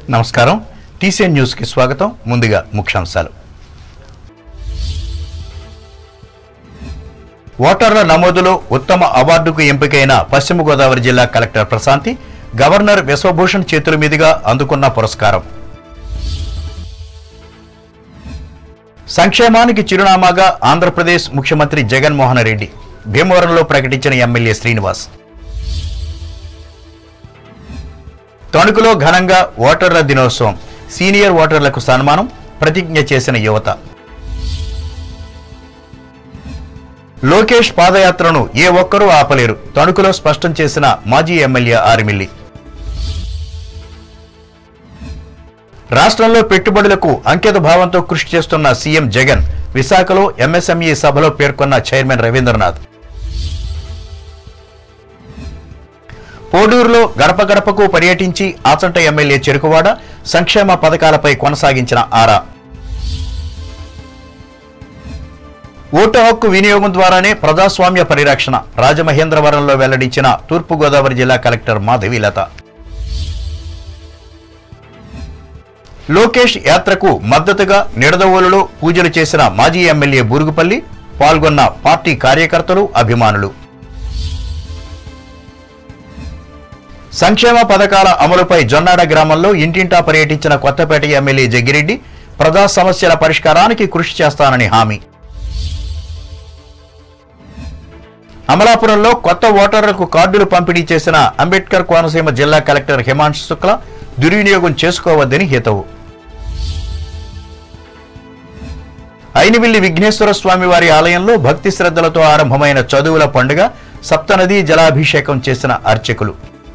నమస్కారం టీసీఎన్ న్యూస్కి స్వాగతం ముందుగా ముఖ్యాంశాలు ఓటర్ల నమోదులో ఉత్తమ అవార్డుకు ఎంపికైన పశ్చిమ గోదావరి జిల్లా కలెక్టర్ ప్రశాంతి గవర్నర్ విశ్వభూషణ్ చేతుల మీదుగా అందుకున్న పురస్కారం సంక్షేమానికి చిరునామాగా ఆంధ్రప్రదేశ్ ముఖ్యమంత్రి జగన్మోహన్ రెడ్డి భీమవరంలో ప్రకటించిన ఎమ్మెల్యే శ్రీనివాస్ తణుకులో ఘనంగా ఓటర్ల దినోత్సవం సీనియర్ ఓటర్లకు సన్మానం ప్రతిజ్ఞ చేసిన యువత లోకేష్ పాదయాత్రను ఏ ఒక్కరూ ఆపలేరు తణుకులో స్పష్టం చేసిన మాజీ ఎమ్మెల్యే ఆరిమిల్లి రాష్ట్రంలో పెట్టుబడులకు అంకిత భావంతో కృషి చేస్తున్న సీఎం జగన్ విశాఖలో ఎంఎస్ఎంఈ సభలో పేర్కొన్న చైర్మన్ రవీంద్రనాథ్ పోడూరులో గడప గడపకు పర్యటించి ఆచంట ఎమ్మెల్యే చెరుకువాడ సంక్షేమ పథకాలపై కొనసాగించిన ఆరా ఓటు హక్కు వినియోగం ద్వారానే ప్రజాస్వామ్య పరిరక్షణ రాజమహేంద్రవరంలో వెల్లడించిన తూర్పుగోదావరి జిల్లా కలెక్టర్ మాధవీలత లోకేష్ యాత్రకు మద్దతుగా నిడదవోలులో పూజలు చేసిన మాజీ ఎమ్మెల్యే బూరుగుపల్లి పాల్గొన్న పార్టీ కార్యకర్తలు అభిమానులు సంక్షేమ పథకాల అమలుపై జొన్నాడ గ్రామంలో ఇంటింటా పర్యటించిన కొత్తపేట ఎమ్మెల్యే జగ్గిరెడ్డి ప్రజా సమస్యల పరిష్కారానికి కృషి చేస్తానని హామీ అమలాపురంలో కొత్త ఓటర్లకు కార్డులు పంపిణీ చేసిన అంబేద్కర్ కోనసీమ జిల్లా కలెక్టర్ హిమాంశు శుక్ల దుర్వినియోగం చేసుకోవద్దని హితవు ఐనివిల్లి విఘ్నేశ్వర స్వామి వారి ఆలయంలో భక్తి శ్రద్ధలతో ఆరంభమైన చదువుల పండుగ సప్తనదీ జలాభిషేకం చేసిన అర్చకులు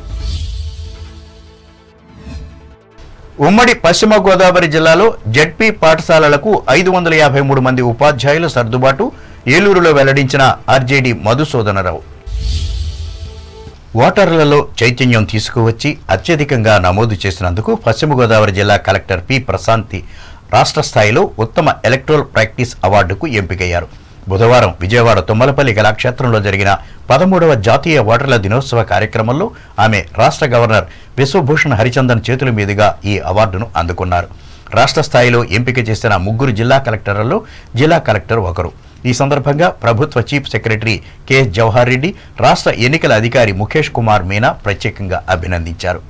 ఉమ్మడి పశ్చిమ గోదావరి జిల్లాలో జడ్పీ పాఠశాలలకు ఐదు వందల యాభై మూడు మంది ఉపాధ్యాయుల సర్దుబాటు ఏలూరులో వెల్లడించిన ఆర్జేడీ మధుసూదనరావు ఓటర్లలో చైతన్యం తీసుకువచ్చి అత్యధికంగా నమోదు చేసినందుకు పశ్చిమ గోదావరి జిల్లా కలెక్టర్ పి ప్రశాంతి రాష్ట్ర స్థాయిలో ఉత్తమ ఎలక్ట్రల్ ప్రాక్టీస్ అవార్డుకు ఎంపికయ్యారు బుధవారం విజయవాడ తుమ్మలపల్లి కళాక్షేత్రంలో జరిగిన పదమూడవ జాతీయ ఓటర్ల దినోత్సవ కార్యక్రమంలో ఆమె రాష్ట్ర గవర్నర్ విశ్వభూషణ్ హరిచందన్ చేతుల మీదుగా ఈ అవార్డును అందుకున్నారు రాష్ట్ర స్థాయిలో ఎంపిక చేసిన ముగ్గురు జిల్లా కలెక్టర్లలో జిల్లా కలెక్టర్ ఒకరు ఈ సందర్భంగా ప్రభుత్వ chief secretary KS Jawahar Reddy రాష్ట్ర ఎన్నికల అధికారి ముఖేష్ కుమార్ మీనా ప్రత్యేకంగా అభినందించారు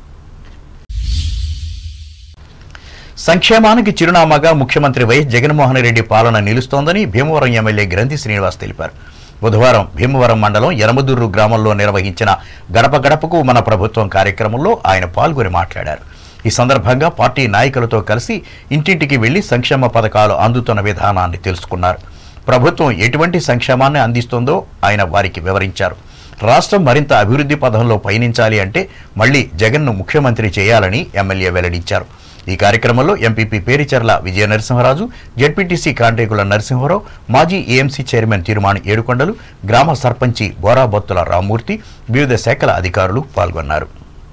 సంక్షేమానికి చిరునామాగా ముఖ్యమంత్రి వైఎస్ జగన్మోహన్ రెడ్డి పాలన నిలుస్తోందని భీమవరం ఎమ్మెల్యే గ్రంథి శ్రీనివాస్ తెలిపారు బుధవారం భీమవరం మండలం యనమదుర్రు గ్రామంలో నిర్వహించిన గడప గడపకు మన ప్రభుత్వం కార్యక్రమంలో ఆయన పాల్గొని మాట్లాడారు ఈ సందర్భంగా పార్టీ నాయకులతో కలిసి ఇంటింటికి వెళ్లి సంక్షేమ పథకాలు అందుతున్న విధానాన్ని తెలుసుకున్నారు ప్రభుత్వం ఎటువంటి సంక్షేమాన్ని అందిస్తుందో ఆయన వారికి వివరించారు రాష్ట్రం మరింత అభివృద్ధి పథంలో పయనించాలి అంటే మళ్లీ జగన్ను ముఖ్యమంత్రి చేయాలని ఎమ్మెల్యే వెల్లడించారు ఈ కార్యక్రమంలో ఎంపీపీ పేరిచర్ల విజయ నరసింహరాజు జడ్పీటీసీ కాంట్రేకుల నరసింహరావు మాజీ ఏఎంసీ చైర్మన్ తిరుమాణి ఏడుకొండలు గ్రామ సర్పంచి బోరాబత్తుల రామ్మూర్తి వివిధ శాఖల అధికారులు పాల్గొన్నారు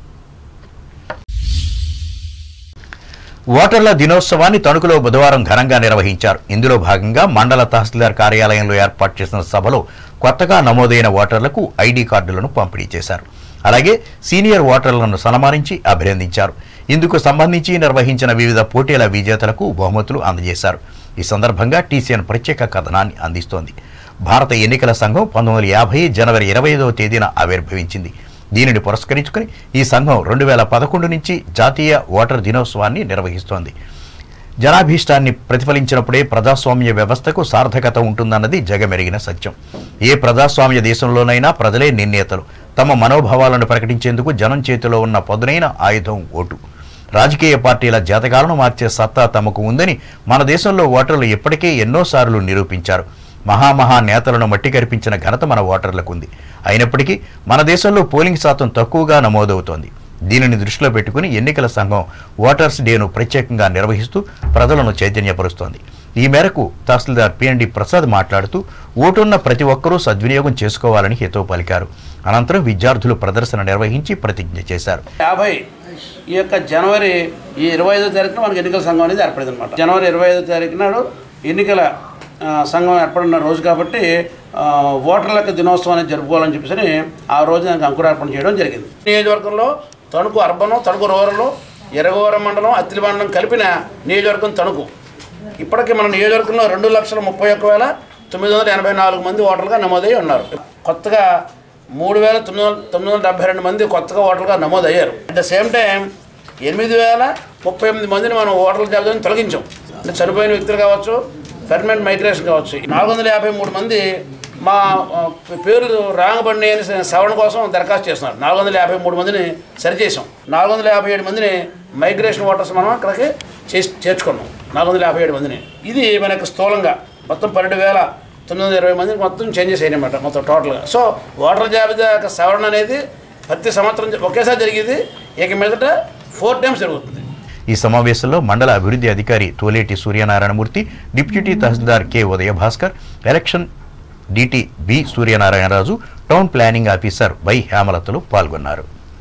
ఓటర్ల దినోత్సవాన్ని తణుకులో బుధవారం ఘనంగా నిర్వహించారు ఇందులో భాగంగా మండల తహసీల్దార్ కార్యాలయంలో ఏర్పాటు చేసిన సభలో కొత్తగా నమోదైన ఓటర్లకు ఐడీ కార్డులను పంపిణీ చేశారు అలాగే సీనియర్ ఓటర్లను సన్మానించి అభినందించారు ఇందుకు సంబంధించి నిర్వహించిన వివిధ పోటీల విజేతలకు బహుమతులు అందజేశారు ఈ సందర్భంగా టీసీఎన్ ప్రత్యేక కథనాన్ని అందిస్తోంది భారత ఎన్నికల సంఘం పంతొమ్మిది వందల యాభై జనవరి ఇరవై ఐదవ తేదీన ఆవిర్భవించింది దీనిని పురస్కరించుకుని ఈ సంఘం రెండు వేల పదకొండు నుంచి జాతీయ ఓటర్ దినోత్సవాన్ని నిర్వహిస్తోంది జనాభీష్టాన్ని ప్రతిఫలించినప్పుడే ప్రజాస్వామ్య వ్యవస్థకు సార్థకత ఉంటుందన్నది జగమెరిగిన సత్యం ఏ ప్రజాస్వామ్య దేశంలోనైనా ప్రజలే నిర్ణేతలు తమ మనోభావాలను ప్రకటించేందుకు జనం చేతిలో ఉన్న పదునైన ఆయుధం ఓటు రాజకీయ పార్టీల జాతకాలను మార్చే సత్తా తమకు ఉందని మన దేశంలో ఓటర్లు ఇప్పటికే ఎన్నోసార్లు నిరూపించారు మహామహా నేతలను మట్టి కరిపించిన ఘనత మన ఓటర్లకు ఉంది అయినప్పటికీ మన దేశంలో పోలింగ్ శాతం తక్కువగా నమోదవుతోంది దీనిని దృష్టిలో పెట్టుకుని ఎన్నికల సంఘం ఓటర్స్ డేను ప్రత్యేకంగా నిర్వహిస్తూ ప్రజలను చైతన్యపరుస్తోంది ఈ మేరకు తహసీల్దార్ పిఎన్డి ప్రసాద్ మాట్లాడుతూ ఓటున్న ప్రతి ఒక్కరూ సద్వినియోగం చేసుకోవాలని హితవు పలికారు అనంతరం విద్యార్థులు ప్రదర్శన నిర్వహించి ప్రతిజ్ఞ చేశారు యాభై ఈ యొక్క జనవరి ఈ ఇరవై ఐదో తారీఖున మనకి ఎన్నికల సంఘం అనేది ఏర్పడింది అనమాట జనవరి ఇరవై ఐదో తారీఖు నాడు ఎన్నికల ఆ, సంఘం ఏర్పడిన రోజు కాబట్టి ఆ, ఓటర్ల యొక్క దినోత్సవం అనేది జరుపుకోవాలని చెప్పేసి ఆ రోజు దానికి అంకురార్పణ చేయడం జరిగింది నియోజకవర్గంలో తణుకు అర్బను తణుకు రూరల్ ఎరగోరం మండలం అత్తిలి మండలం కలిపిన నియోజకవర్గం తణుకు ఇప్పటికీ మన నియోజకవర్గంలో రెండు లక్షల ముప్పై ఒక్క వేల తొమ్మిది వందల ఎనభై నాలుగు మంది ఓటర్లుగా నమోదై ఉన్నారు కొత్తగా మూడు వేల తొమ్మిది వందల తొమ్మిది వందల డెబ్బై రెండు మంది కొత్తగా ఓటర్లుగా నమోదయ్యారు అట్ ద సేమ్ టైం ఎనిమిది వేల ముప్పై ఎనిమిది మందిని మనం ఓటర్ల జాబితాను తొలగించాం అంటే చనిపోయిన వ్యక్తులు కావచ్చు పర్మనెంట్ మైగ్రేషన్ కావచ్చు నాలుగు వందల యాభై మూడు మంది మా ఆ, పేర్లు రాంగబండి అని సవరణ కోసం దరఖాస్తు చేస్తున్నారు నాలుగు వందల యాభై మూడు మందిని సరిచేసాం నాలుగు వందల యాభై ఏడు మందిని మైగ్రేషన్ ఓటర్స్ మనం అక్కడికి చేసి చేర్చుకున్నాం నాలుగు వందల యాభై ఏడు మందిని ఇది మనకు స్థూలంగా మొత్తం పన్నెండు వేల తొమ్మిది వందల ఇరవై మందికి మొత్తం చేంజెస్ అయినాయన్నమాట మొత్తం టోటల్గా సో ఓటర్ జాబితా యొక్క సవరణ అనేది ప్రతి సంవత్సరం జ- ఒకేసారి జరిగేది ఇక మీదట ఫోర్ టైమ్స్ జరుగుతుంది ఈ సమావేశంలో మండల అభివృద్ధి అధికారి Toleti Suryanarayanamurthy deputy tahsildar K Udayabhaskar election DT B Suryanarayanaraju town planning officer Y హేమలతలు పాల్గొన్నారు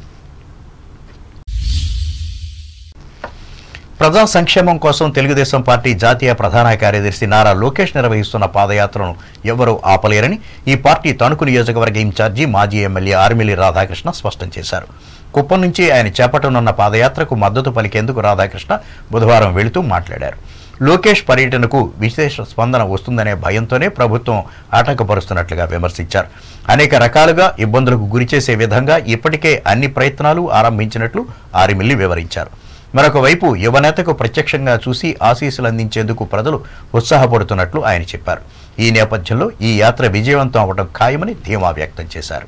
ప్రజా సంక్షేమం కోసం తెలుగుదేశం పార్టీ జాతీయ ప్రధాన కార్యదర్శి నారా లోకేష్ నిర్వహిస్తున్న పాదయాత్రను ఎవరూ ఆపలేరని ఈ పార్టీ తణుకు నియోజకవర్గ ఇన్ఛార్జి మాజీ ఎమ్మెల్యే ఆర్మిలి రాధాకృష్ణ స్పష్టం చేశారు కుప్పం నుంచి ఆయన చేపట్టనున్న పాదయాత్రకు మద్దతు పలికేందుకు రాధాకృష్ణ బుధవారం వెళుతూ మాట్లాడారు లోకేష్ పర్యటనకు విశేష స్పందన వస్తుందనే భయంతోనే ప్రభుత్వం ఆటంకపరుస్తున్నట్లుగా విమర్శించారు అనేక రకాలుగా ఇబ్బందులకు గురిచేసే విధంగా ఇప్పటికే అన్ని ప్రయత్నాలు ఆరంభించినట్లు ఆరిమిల్లి వివరించారు మరొక వైపు యువనేతకు ప్రత్యక్షంగా చూసి ఆశీస్సులు అందించేందుకు ప్రజలు ఉత్సాహపడుతున్నట్లు ఆయన చెప్పారు ఈ నేపథ్యంలో ఈ యాత్ర విజయవంతం అవడం ఖాయమని ధీమా వ్యక్తం చేశారు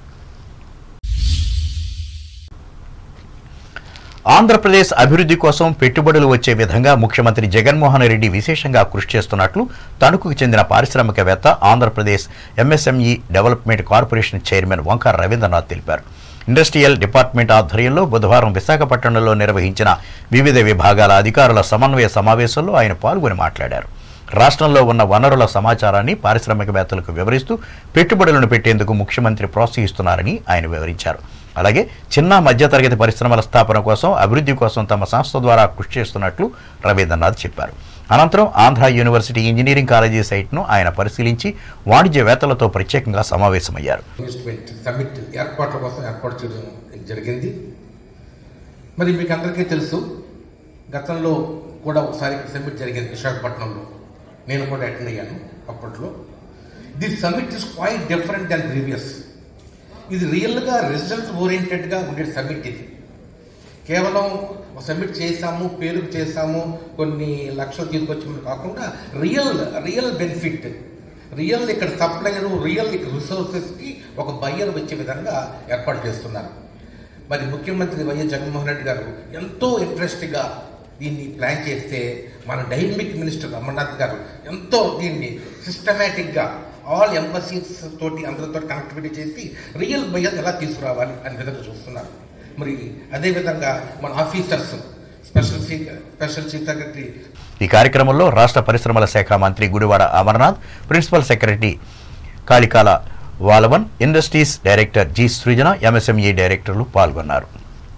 ఆంధ్రప్రదేశ్ అభివృద్ధి కోసం పెట్టుబడులు వచ్చే విధంగా ముఖ్యమంత్రి జగన్మోహన్ రెడ్డి విశేషంగా కృషి చేస్తున్నట్లు తణుకుకు చెందిన పారిశ్రామికవేత్త Andhrapradesh MSME development corporation chairman Vankara Ravindranath తెలిపారు ఇండస్ట్రియల్ డిపార్ట్మెంట్ ఆధ్వర్యంలో బుధవారం విశాఖపట్నంలో నిర్వహించిన వివిధ విభాగాల అధికారుల సమన్వయ సమావేశంలో ఆయన పాల్గొని మాట్లాడారు రాష్ట్రంలో ఉన్న వనరుల సమాచారాన్ని పారిశ్రామికవేత్తలకు వివరిస్తూ పెట్టుబడులను పెట్టేందుకు ముఖ్యమంత్రి ప్రోత్సహిస్తున్నారని ఆయన వివరించారు అలాగే చిన్న మధ్యతరగతి పరిశ్రమల స్థాపన కోసం అభివృద్ధి కోసం తమ సంస్థ ద్వారా కృషి చేస్తున్నట్లు రవీంద్రనాథ్ చెప్పారు అనంతరం ఆంధ్ర యూనివర్సిటీ ఇంజనీరింగ్ కాలేజీ సైట్ను ఆయన పరిశీలించి వాణిజ్యవేత్తలతో ప్రత్యేకంగా సమావేశమయ్యారు ఇన్వెస్ట్మెంట్ సమ్మిట్ ఏర్పాట్ల కోసం ఏర్పాటు చేయడం జరిగింది మరి మీకు అందరికీ తెలుసు గతంలో కూడా ఒకసారి ఇక్కడ సమ్మిట్ జరిగింది విశాఖపట్నంలో నేను కూడా అటెండ్ అయ్యాను అప్పట్లో this summit is quite different than previous ఇది రియల్గా రిజల్ట్ ఓరియంటెడ్గా ఉండే సమ్మిట్ ఇది కేవలం ఒక సబ్మిట్ చేసాము పేరుకు చేసాము కొన్ని లక్షలు తీసుకొచ్చాము కాకుండా రియల్ రియల్ బెనిఫిట్ రియల్ ఇక్కడ సప్లయర్ రియల్ రిసోర్సెస్కి ఒక బయ్యర్ వచ్చే విధంగా ఏర్పాటు చేస్తున్నారు మరి ముఖ్యమంత్రి వైఎస్ జగన్మోహన్ రెడ్డి గారు ఎంతో ఇంట్రెస్ట్గా దీన్ని ప్లాన్ చేస్తే మన డైనమిక్ మినిస్టర్ అమర్నాథ్ గారు ఎంతో దీన్ని సిస్టమేటిక్గా ఆల్ ఎంబసీస్ తోటి అందరితో కనెక్టివిటీ చేసి రియల్ బయ్యర్ ఎలా తీసుకురావాలి అనే విధంగా చూస్తున్నారు మరి అదేవిధంగా మన officers special chief special chief secretary ఈ కార్యక్రమంలో రాష్ట్ర పరిశ్రమల శాఖ మంత్రి Gudivada Amarnath principal secretary Kalikala Valavan industries director G Srujana MSME డైరెక్టర్లు పాల్గొన్నారు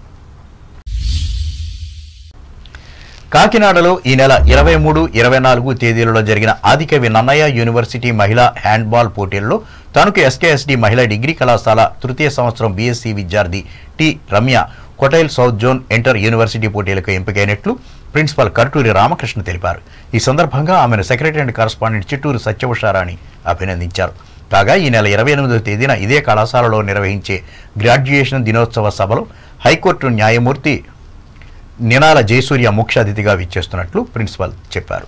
కాకినాడలో ఈ నెల ఇరవై మూడు ఇరవై నాలుగు తేదీలలో జరిగిన ఆదికవి నన్నయ్య యూనివర్సిటీ మహిళా హ్యాండ్బాల్ పోటీల్లో తణుకు ఎస్కేఎస్డి మహిళా డిగ్రీ కళాశాల తృతీయ సంవత్సరం బీఎస్సీ విద్యార్థి టి రమ్య కొటైల్ సౌత్ జోన్ ఇంటర్ యూనివర్సిటీ పోటీలకు ఎంపికైనట్లు ప్రిన్సిపల్ కర్టూరి రామకృష్ణ తెలిపారు ఈ సందర్భంగా ఆమెను secretary and correspondent Chitturu Satyavasharani అభినందించారు కాగా ఈ నెల ఇరవై ఎనిమిదవ తేదీన ఇదే కళాశాలలో నిర్వహించే గ్రాడ్యుయేషన్ దినోత్సవ సభలో హైకోర్టు న్యాయమూర్తి నినాల జయసూర్య ముఖ్య అతిథిగా విచ్చేస్తున్నట్లు ప్రిన్సిపల్ చెప్పారు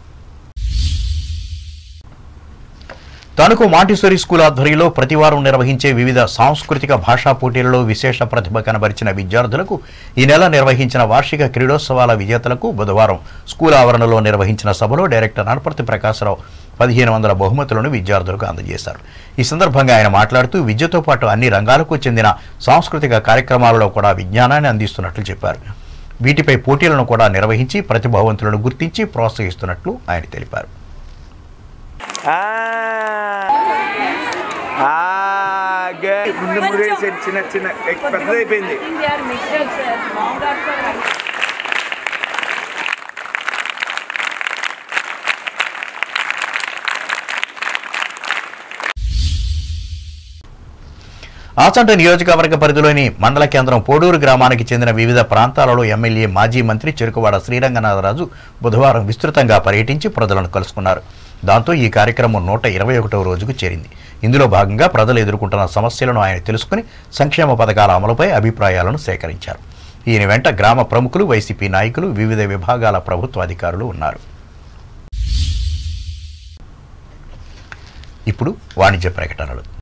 తణుకు మాంటిసోరి స్కూల్ ఆధ్వర్యంలో ప్రతివారం నిర్వహించే వివిధ సాంస్కృతిక భాషా పోటీలలో విశేష ప్రతిభ కనబరిచిన విద్యార్థులకు ఈ నెల నిర్వహించిన వార్షిక క్రీడోత్సవాల విజేతలకు బుధవారం స్కూల్ ఆవరణలో నిర్వహించిన సభలో డైరెక్టర్ నడపర్తి ప్రకాశరావు పదిహేను వందల బహుమతులను విద్యార్థులకు అందజేశారు ఈ సందర్భంగా ఆయన మాట్లాడుతూ విద్యతో పాటు అన్ని రంగాలకు చెందిన సాంస్కృతిక కార్యక్రమాలలో కూడా విజ్ఞానాన్ని అందిస్తున్నట్లు చెప్పారు వీటిపై పోటీలను కూడా నిర్వహించి ప్రతిభావంతులను గుర్తించి ప్రోత్సహిస్తున్నట్లు ఆయన తెలిపారు ముందు మురేసి చిన్న చిన్న ఎక్కు- పెద్దదైపోయింది ఆచంట నియోజకవర్గ పరిధిలోని మండల కేంద్రం పోడూరు గ్రామానికి చెందిన వివిధ ప్రాంతాలలో ఎమ్మెల్యే మాజీ మంత్రి చెరుకువాడ శ్రీరంగనాథరాజు బుధవారం విస్తృతంగా పర్యటించి ప్రజలను కలుసుకున్నారు దాంతో ఈ కార్యక్రమం నూట ఇరవై ఒకటవ రోజుకు చేరింది ఇందులో భాగంగా ప్రజలు ఎదుర్కొంటున్న సమస్యలను ఆయన తెలుసుకుని సంక్షేమ పథకాల అమలుపై అభిప్రాయాలను సేకరించారు ఈయన వెంట గ్రామ ప్రముఖులు వైసీపీ నాయకులు వివిధ విభాగాల ప్రభుత్వ అధికారులు ఉన్నారు ఇప్పుడు వాణిజ్య ప్రకటనలు